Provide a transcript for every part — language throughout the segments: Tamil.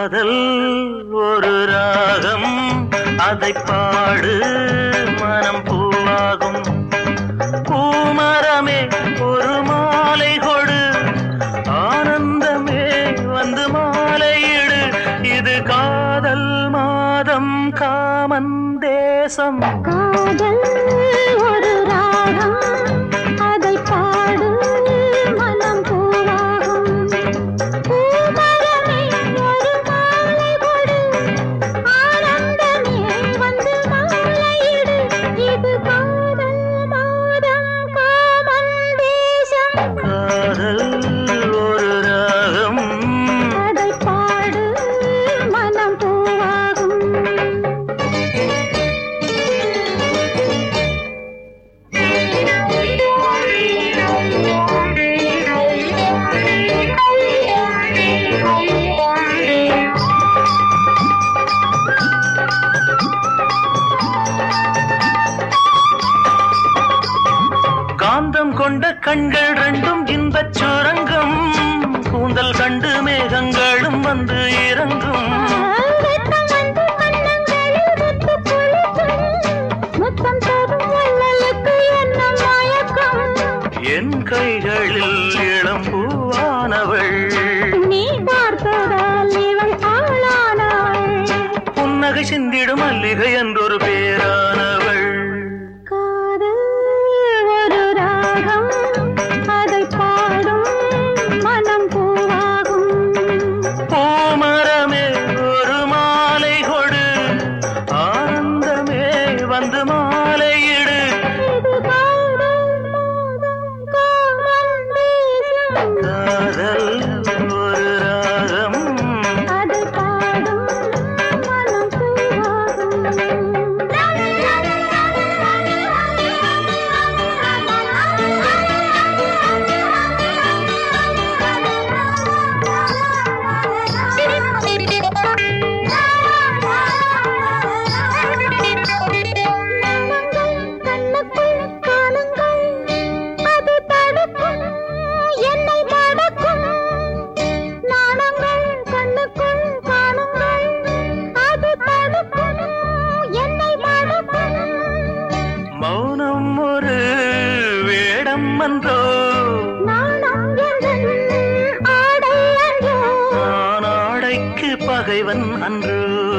காதல் ஒரு ராகம் அதை பாடு மனம் பூவாகும் பூமரமே ஒரு மாலை கொடு ஆனந்தமே வந்து மாலையிடு இது காதல் மாதம் காமன் தேசம் காதல் ஒரு ராகம் அதை பாடு மனம் பூவாகும் பூமரமே ஒரு மாலை கொடு ஆனந்தமே வந்து மாலையிடு இது காதல் மாதம் காமன் தேசம் காதல் ஒரு ராகம் அதை பாடு மனம் பூவாகும் காந்தம் கொண்ட கண்கள் ரெண்டும் இன்பச் சுரங்கம் கூந்தல் கண்டு மேகங்களும் வந்து இறங்கும் வெட்கம் வந்து கண்ணங்களில் முத்து குளிக்கும். முத்தம் தரும் வள்ளலுக்கு என்ன மயக்கம் என் கைகளில் இளம் பூவானவள் நீ பார்த்ததால் இவள் ஆளானாள் புன்னகை சிந்திடும் மல்லிகை என்றொரு பேரானவள் காதல் ஒரு ராகம் அதை பாடும் மனம் பூவாகும் பூமரமே ஒரு மாலை கொடு ஆனந்தமே வந்து மாலையிடு இது காதல் மாதம் காமன் தேசம் காதல் ஒரு ராகம் அதை பாடும் மனம் கண்ணுக்குள் காணுங்கள் அது தடுக்கும் என்னை மடக்கும் நாணங்கள் கண்ணுக்குள் காணுங்கள் அது தடுக்கும் என்னை மடக்கும் மௌனம் ஒரு வேடம் என்றோ நாணம் எந்தன் ஆடை அன்றோ நான் ஆடைக்கு பகைவன் அன்று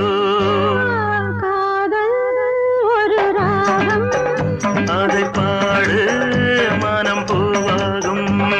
காதல் ஒரு ராகம் அதை பாடு மனம் பூவாகும்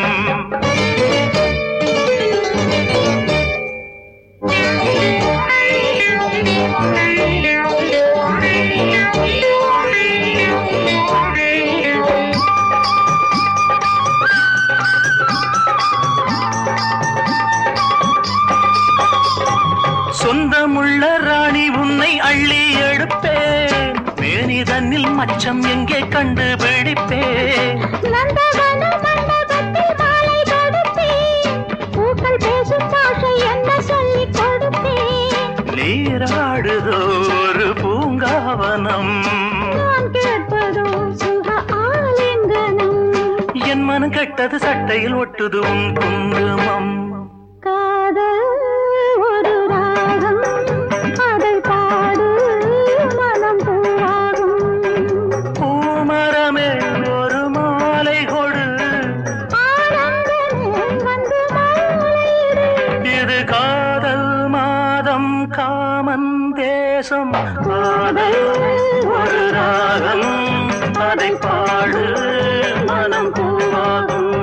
சொந்தமுள்ள ராணி உன்னை அள்ளி எடுப்பேன் மேனி தன்னில் மச்சம் எங்கே கண்டுபிடிப்பேன் நந்தவன மண்டபத்தில் மாலை தொடுத்தேன் பூக்கள் பேசும் பாஷை என்ன சொல்லிக் கொடுத்தேன் நீராடுதோ ஒரு பூங்காவனம் நான் கேட்பதோ சுக ஆலிங்கனம் என் மனம் கெட்டது சட்டையில் ஒட்டுது உன் குங்குமம் காதல் ஒரு ராகம் அதை பாடு மனம் பூவாகும் பூமரமே ஒரு மாலை கொடு ஆனந்தமே வந்து மாலையிடு இது காதல் மாதம் காமன் தேசம் காதல் ஒரு ராகம் அதை பாடு மனம் பூவாகும்